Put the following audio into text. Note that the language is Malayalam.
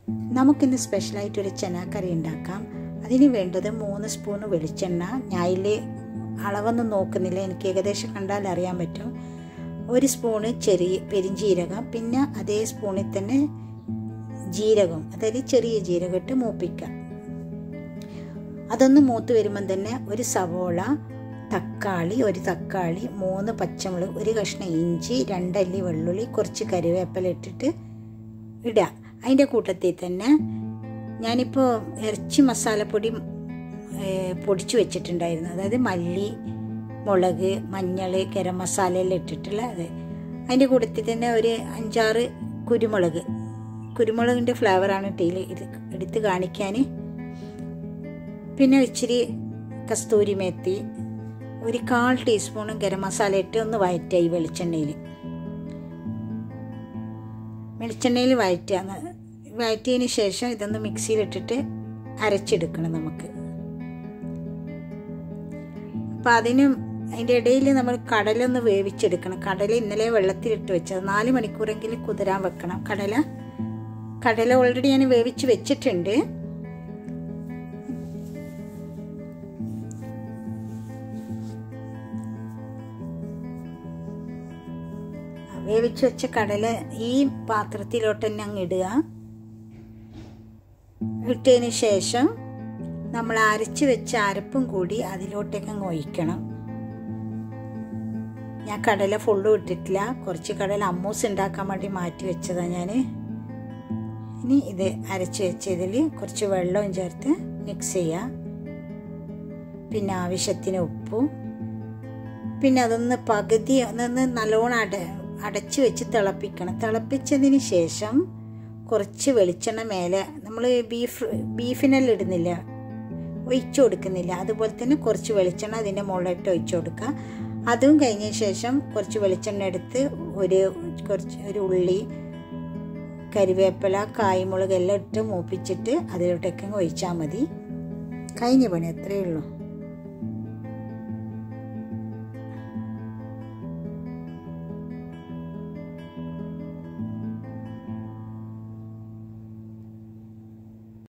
നമുക്കിന്ന് സ്പെഷ്യലായിട്ടൊരു ചെനാക്കറി ഉണ്ടാക്കാം അതിന് വേണ്ടത് മൂന്ന് സ്പൂൺ വെളിച്ചെണ്ണ ഞാൻ അതിൽ അളവൊന്നും നോക്കുന്നില്ല എനിക്ക് ഏകദേശം കണ്ടാൽ അറിയാൻ പറ്റും ഒരു സ്പൂണ് ചെറിയ പെരിഞ്ജീരകം പിന്നെ അതേ സ്പൂണിൽ തന്നെ ജീരകം അതായത് ചെറിയ ജീരകം ഇട്ട് മൂപ്പിക്കുക അതൊന്ന് മൂത്ത് വരുമ്പം തന്നെ ഒരു സവോള തക്കാളി ഒരു തക്കാളി മൂന്ന് പച്ചമുളക് ഒരു കഷ്ണം ഇഞ്ചി രണ്ടല്ലി വെള്ളുള്ളി കുറച്ച് കറിവേപ്പില ഇട്ടിട്ട് ഇടുക അതിൻ്റെ കൂട്ടത്തിൽ തന്നെ ഞാനിപ്പോൾ ഇറച്ചി മസാലപ്പൊടി പൊടിച്ചു വെച്ചിട്ടുണ്ടായിരുന്നു അതായത് മല്ലി മുളക് മഞ്ഞൾ ഗരം മസാല എല്ലാം ഇട്ടിട്ടുള്ള അത് അതിൻ്റെ കൂട്ടത്തിൽ തന്നെ ഒരു അഞ്ചാറ് കുരുമുളക് കുരുമുളകിൻ്റെ ഫ്ലേവറാണ് ടീൽ ഇത് എടുത്ത് കാണിക്കാൻ പിന്നെ ഇച്ചിരി കസ്തൂരി മേത്തി ഒരു കാൽ ടീസ്പൂൺ ഗരം മസാല ഇട്ട് ഒന്ന് വഴറ്റുക ഈ വെളിച്ചെണ്ണയിൽ വെളിച്ചെണ്ണയിൽ വഴറ്റുക വഴറ്റിയതിന് ശേഷം ഇതൊന്ന് മിക്സിയിലിട്ടിട്ട് അരച്ചെടുക്കണം നമുക്ക് അപ്പം അതിന് അതിൻ്റെ ഇടയിൽ നമ്മൾ കടലൊന്ന് വേവിച്ചെടുക്കണം കടല ഇന്നലെ വെള്ളത്തിലിട്ട് വെച്ചത് നാല് മണിക്കൂറെങ്കിലും കുതിരാൻ വെക്കണം കടല കടല ഓൾറെഡി ഞാൻ വേവിച്ച് വെച്ചിട്ടുണ്ട് വേവിച്ച് വെച്ച കടല ഈ പാത്രത്തിലോട്ട് തന്നെ അങ്ങ് ഇടുക ഇട്ടതിന് ശേഷം നമ്മൾ അരച്ച് വെച്ച അരപ്പും കൂടി അതിലോട്ടേക്ക് അങ്ങ് ഒഴിക്കണം ഞാൻ കടല ഫുള്ളും ഇട്ടിട്ടില്ല കുറച്ച് കടല അമ്മൂസ് ഉണ്ടാക്കാൻ വേണ്ടി മാറ്റി വെച്ചതാണ് ഞാൻ ഇനി ഇത് അരച്ച് വെച്ചതിൽ കുറച്ച് വെള്ളവും ചേർത്ത് മിക്സ് ചെയ്യുക പിന്നെ ആവശ്യത്തിന് ഉപ്പും പിന്നെ അതൊന്ന് പകുതി ഒന്ന് നല്ലോണം അട അടച്ച് വെച്ച് തിളപ്പിക്കണം തിളപ്പിച്ചതിന് ശേഷം കുറച്ച് വെളിച്ചെണ്ണ മേലെ നമ്മൾ ബീഫ് ബീഫിനെല്ലാം ഇടുന്നില്ല ഒഴിച്ചു കൊടുക്കുന്നില്ല അതുപോലെ തന്നെ കുറച്ച് വെളിച്ചെണ്ണ അതിൻ്റെ മുകളിലിട്ട് ഒഴിച്ചു കൊടുക്കുക അതും കഴിഞ്ഞ ശേഷം കുറച്ച് വെളിച്ചെണ്ണ എടുത്ത് ഒരു കുറച്ച് ഒരു ഉള്ളി കരിവേപ്പില കായ്മുളക് എല്ലാം ഇട്ട് മൂപ്പിച്ചിട്ട് അതിലോട്ടേക്ക് ഒഴിച്ചാൽ മതി കഴിഞ്ഞ പണി അത്രയേ ഉള്ളൂ